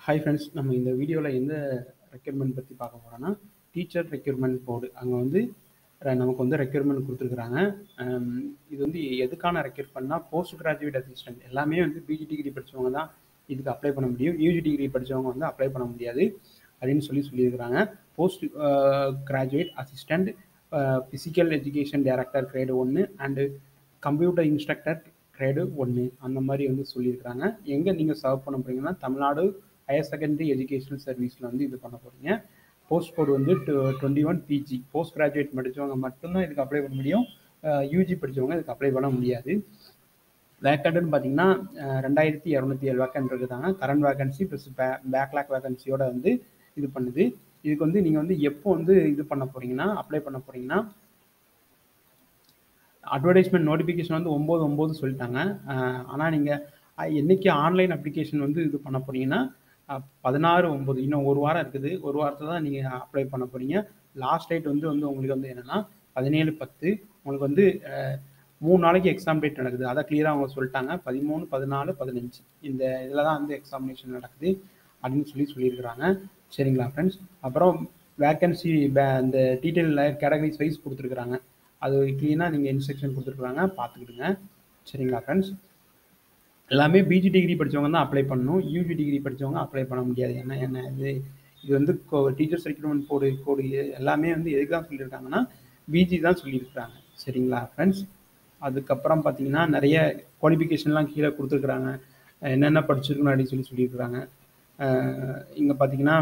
hi friends நம்ம இந்த வீடியோவில் எந்த ரெக்யர்மெண்ட் பற்றி பார்க்க போகிறோன்னா டீச்சர் ரெக்யர்மெண்ட் போர்டு அங்கே வந்து ர- நமக்கு வந்து ரெக்யர்மெண்ட் கொடுத்துருக்குறாங்க அம், இது வந்து எதுக்கான ரெக்யர்மெண்ட்னா போஸ்ட் கிராஜுவேட் அசிஸ்டன்ட் எல்லாமே வந்து பிஜி டிகிரி படித்தவங்க தான் இதுக்கு அப்ளை பண்ண முடியும் யூஜி டிகிரி படித்தவங்க வந்து அப்ளை பண்ண முடியாது அப்படின்னு சொல்லி சொல்லியிருக்கிறாங்க post graduate assistant physical education director grade ஒன்று அண்டு கம்ப்யூட்டர் இன்ஸ்ட்ரக்டர் கிரேடு ஒன்று அந்த மாதிரி வந்து சொல்லியிருக்கிறாங்க எங்கே நீங்கள் சர்வ் பண்ண போறீங்கன்னா தமிழ்நாடு ஹையர் செகண்டரி எஜுகேஷனல் சர்வீஸில் வந்து இது பண்ண போகிறீங்க போஸ்ட் கோட் வந்து twenty one PG post graduate படித்தவங்க மட்டும்தான் இதுக்கு அப்ளை பண்ண முடியும் யூஜி படித்தவங்க இதுக்கு அப்ளை பண்ண முடியாது வேக்கண்ட்னு பார்த்தீங்கன்னா அஹ், ரெண்டாயிரத்தி இரநூத்தி ஏழு வேக்கண்ட் இருக்குதாங்க கரண்ட் வேகன்சி ப்ளஸ் பே பேக்லாக் வேகன்சியோட வந்து இது பண்ணுது இதுக்கு வந்து நீங்கள் வந்து எப்போ வந்து இது பண்ண போகிறீங்கன்னா அப்ளை பண்ண போகிறீங்கன்னா அட்வர்டைஸ்மெண்ட் நோட்டிஃபிகேஷன் வந்து ஒம்பது ஒம்பது சொல்லிட்டாங்க ஆனால் நீங்கள் என்னைக்கு ஆன்லைன் அப்ளிகேஷன் வந்து இது பண்ண போறீங்கன்னா அஹ், பதினாறு ஒம்பது இன்னும் ஒரு வாரம் இருக்குது ஒரு வாரத்தை தான் நீங்கள் அப்ளை பண்ண போறீங்க லாஸ்ட் டேட் வந்து வந்து உங்களுக்கு வந்து என்னென்னா பதினேழு பத்து உங்களுக்கு வந்து அஹ், மூணு நாளைக்கு எக்ஸாம் டேட் நடக்குது அதை கிளியராக அவங்க சொல்லிட்டாங்க பதிமூணு பதினாலு பதினஞ்சு இந்த இதில் தான் வந்து எக்ஸாமினேஷன் நடக்குது அப்படின்னு சொல்லி சொல்லியிருக்கிறாங்க சரிங்களா ஃப்ரெண்ட்ஸ் அப்புறம் வேக்கன்சி இந்த டீட்டெயிலில் கேட்டகரிஸ் வைஸ் கொடுத்துருக்குறாங்க அது க்ளீனாக நீங்கள் இன்ஸ்ட்ரக்ஷன் கொடுத்துருக்குறாங்க பார்த்துக்கிடுங்க சரிங்களா ஃப்ரெண்ட்ஸ் எல்லாமே பிஜி டிகிரி படித்தவங்க தான் அப்ளை பண்ணணும் யூஜி டிகிரி படித்தவங்க அப்ளை பண்ண முடியாது என்ன என்ன இது இது வந்து டீச்சர்ஸ் ரெக்ரூட்மெண்ட் போர்டு கோடு எல்லாமே வந்து எதுக்கு தான் சொல்லியிருக்காங்கன்னா பிஜி தான் சொல்லியிருக்கிறாங்க சரிங்களா ஃப்ரெண்ட்ஸ் அதுக்கப்புறம் பார்த்தீங்கன்னா நிறைய குவாலிஃபிகேஷன்லாம் கீழே கொடுத்துருக்குறாங்க என்னென்ன படிச்சிருக்கணும் அப்படின்னு சொல்லி சொல்லியிருக்கிறாங்க இங்கே பார்த்தீங்கன்னா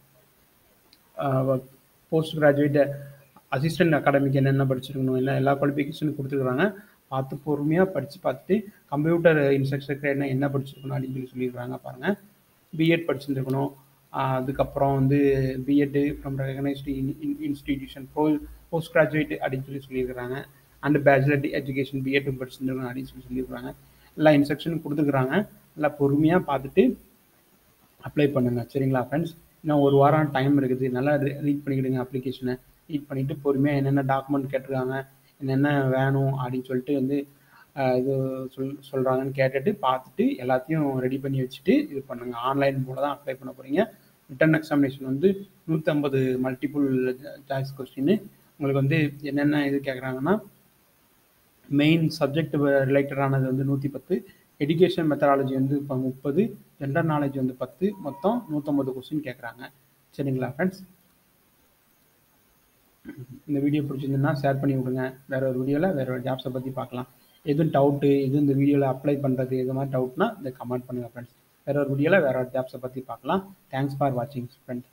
போஸ்ட் கிராஜுவேட் அசிஸ்டன்ட் அகாடமிக்கு என்னென்ன படிச்சிருக்கணும் என்ன எல்லா குவாலிஃபிகேஷனும் கொடுத்துருக்குறாங்க பார்த்து பொறுமையாக படித்து பார்த்துட்டு கம்ப்யூட்டர் இன்ஸ்ட்ரக்டர் கிரேட்னா என்ன படிச்சிருக்கணும் அப்படின்னு சொல்லி சொல்லியிருக்காங்க பாருங்கள் பிஎட் படிச்சிருந்துருக்கணும் ஆஹ் அதுக்கப்புறம் வந்து பிஎட்டு ஃப்ரம் ரெகனைஸ்டு இன்ஸ்டிடியூஷன் போ போஸ்ட் கிராஜுவேட் அப்படின்னு சொல்லி சொல்லியிருக்கிறாங்க அண்ட் பேச்சுலர் எஜுகேஷன் பிஎட் படிச்சிருந்துருக்கணும் அப்படின்னு சொல்லி சொல்லியிருக்காங்க எல்லா இன்ஸ்ட்ரக்ஷனும் கொடுத்துருக்குறாங்க நல்லா பொறுமையாக பார்த்துட்டு அப்ளை பண்ணுங்க சரிங்களா ஃப்ரெண்ட்ஸ் இன்னும் ஒரு வாரம் டைம் இருக்குது நல்லா ரீட் பண்ணிக்கிடுங்க அப்ளிகேஷனை ரீட் பண்ணிவிட்டு பொறுமையாக என்னென்ன டாக்குமெண்ட் கேட்டிருக்காங்க என்னென்ன வேணும் அப்படின்னு சொல்லிட்டு வந்து ஆஹ், இது சொல் சொல்கிறாங்கன்னு கேட்டுட்டு பார்த்துட்டு எல்லாத்தையும் ரெடி பண்ணி வச்சுட்டு இது பண்ணுங்கள் ஆன்லைன் மூலம் தான் அப்ளை பண்ண போகிறீங்க ரிட்டன் எக்ஸாமினேஷன் வந்து நூற்றம்பது மல்டிபிள் சாய்ஸ் கொஸ்டின் உங்களுக்கு வந்து என்னென்ன இது கேட்குறாங்கன்னா மெயின் சப்ஜெக்ட் ரிலேட்டடானது வந்து நூற்றி பத்து எஜுகேஷன் மெத்தடாலஜி வந்து இப்போ முப்பது ஜெண்டர் நாலேஜ் வந்து பத்து மொத்தம் நூற்றம்பது கொஸ்டின் கேட்குறாங்க சரிங்களா ஃப்ரெண்ட்ஸ் இந்த வீடியோ பிடிச்சிருந்துன்னா ஷேர் பண்ணி விடுங்க வேற ஒரு வீடியோவில் வேற ஒரு ஜாப்ஸை பற்றி பார்க்கலாம் எதுவும் டவுட்டு எது இந்த வீடியோவில் அப்ளை பண்ணுறது இது மாதிரி டவுட்னா இதை கமெண்ட் பண்ணுங்கள் ஃப்ரெண்ட்ஸ் வேற ஒரு வீடியோவில் வேற ஒரு ஜாப்ஸை பற்றி பார்க்கலாம் தேங்க்ஸ் ஃபார் வாட்சிங் ஃப்ரெண்ட்ஸ்